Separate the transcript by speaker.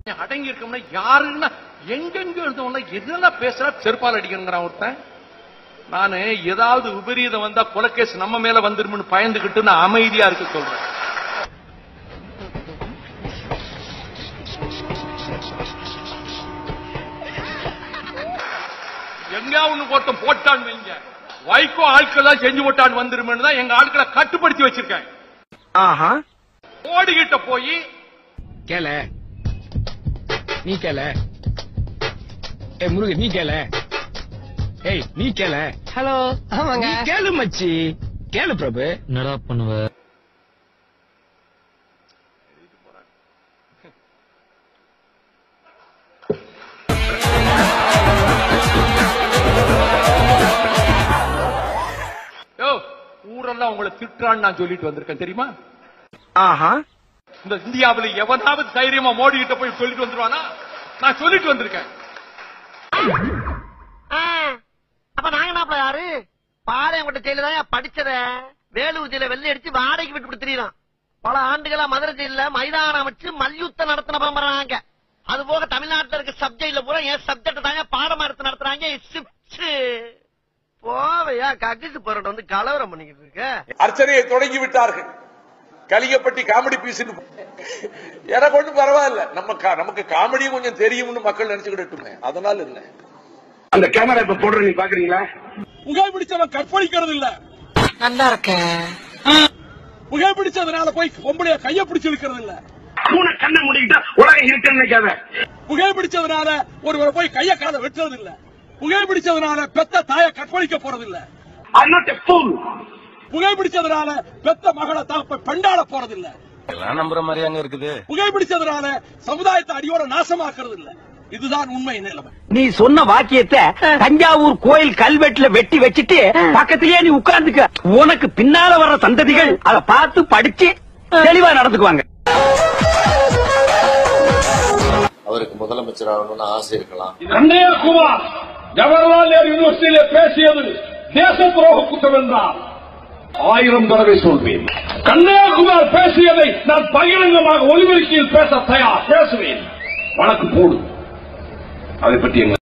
Speaker 1: அடங்கி இருக்கோம்னா யாருன்னா எங்கெங்க இருந்தவங்க எதெல்லாம் பேசுறா செருப்பால் அடிக்கணுங்கிறான் ஒருத்தன் நானு ஏதாவது விபரீதம் வந்தா கொலகேஸ் நம்ம மேல வந்துருமுன்னு பயந்துகிட்டு நான் அமைதியா இருக்க சொல்றேன் எங்க ஒண்ணு ஒருத்தன் போட்டான்னு வைங்க வைகோ ஆட்கள் தான் செஞ்சு போட்டான்னு வந்துருமென்னு தான் எங்க ஆட்களை கட்டுப்படுத்தி வச்சிருக்கேன்
Speaker 2: ஆஹா
Speaker 1: ஓடிக்கிட்ட போய்
Speaker 2: கேள நீ கேள ஏய் முருகன் நீ கேள ஏய் நீ கேள
Speaker 3: ஹலோ ஆமாங்க
Speaker 2: நீ கேளு மச்சி கேளு பிரபு
Speaker 4: என்னடா பண்ணுவ
Speaker 1: யோ ஊரெல்லாம் உங்களை திட்டுறான்னு நான் சொல்லிட்டு வந்திருக்கேன் தெரியுமா
Speaker 2: ஆஹா
Speaker 1: இந்த இந்தியாவுல எவனாவது தைரியமா மோடி கிட்ட போய் சொல்லிட்டு வந்துருவானா நான் சொல்லிட்டு வந்திருக்கேன்
Speaker 3: அப்ப நாங்க நாப்பல யாரு பாளையங்கோட்டை ஜெயில தான் படிச்சத வேலூர் ஜெயில வெள்ளை அடிச்சு வாடகைக்கு விட்டு கொடுத்துறான் பல ஆண்டுகளா மதுரை ஜெயில மைதானம் அமைச்சு மல்யுத்தம் நடத்தின பரம்பராங்க அது போக தமிழ்நாட்டுல இருக்க சப்ஜெக்ட்ல பூரா என் சப்ஜெக்ட் தாங்க பாடமா எடுத்து நடத்துறாங்க சிப்ஸ் போவையா கக்கிசு போராட்டம் வந்து கலவரம் பண்ணிக்கிட்டு இருக்க
Speaker 5: அர்ச்சனையை தொடங்கி விட்டார்கள் கலிங்கப்பட்டி காமெடி பீஸ் எனக்கு ஒண்ணும் பரவாயில்ல நம்ம கா- நமக்கு காமெடியும் கொஞ்சம் தெரியும்னு மக்கள் நினைச்சுக்கிட்டுமே அதனால இல்ல
Speaker 2: அந்த கேமரா இப்ப போடுற நீ பாக்குறீங்களா
Speaker 5: புகைப்பிடிச்சவன் கற்பழிக்கிறது இல்ல
Speaker 3: நல்லா இருக்கேன்
Speaker 5: புகைப்பிடிச்சதுனால போய் பொம்பளைய கைய பிடிச்சு இழுக்கிறது இல்ல
Speaker 2: மூணு கண்ணை முடிக்கிட்டா உலகம் இருக்குன்னு நினைக்காத
Speaker 5: புகைப்பிடிச்சதுனால ஒருவரை போய் கைய கால வெட்டுறது இல்ல புகைப்பிடிச்சதுனால பெத்த தாய கற்பழிக்க போறது இல்ல
Speaker 2: I'm not a fool.
Speaker 5: புகைப்பிடிச்சதுனால பெத்த மகளை தகப்ப பெண்டாட போறது இல்ல
Speaker 4: நம்புற மாதிரியாங்க இருக்குது
Speaker 5: புகைப்பிடிச்சதுனால சமுதாயத்தை அடியோட நாசமாக்குறது இல்ல இதுதான் உண்மை நிலைமை
Speaker 6: நீ சொன்ன வாக்கியத்தை தஞ்சாவூர் கோயில் கல்வெட்டுல வெட்டி வச்சிட்டு பக்கத்திலேயே நீ உட்கார்ந்துக்க உனக்கு பின்னால வர்ற சந்ததிகள் அதை பார்த்து படிச்சு தெளிவா நடந்துக்குவாங்க
Speaker 7: அவருக்கு முதலமைச்சர் ஆகணும்னு ஆசை இருக்கலாம்
Speaker 5: கண்ணையகுமார் ஜவஹர்லால் நேரு யூனிவர்சிட்டியிலே பேசியது தேச துரோக குற்றம் என்றார் ஆயிரம் தடவை சொல்வேன் கன்னியாகுமார் பேசியதை நான் பகிரங்கமாக ஒலிபெருக்கியில் பேச தயார் பேசுவேன் வழக்கு போடு அதை பற்றி எங்க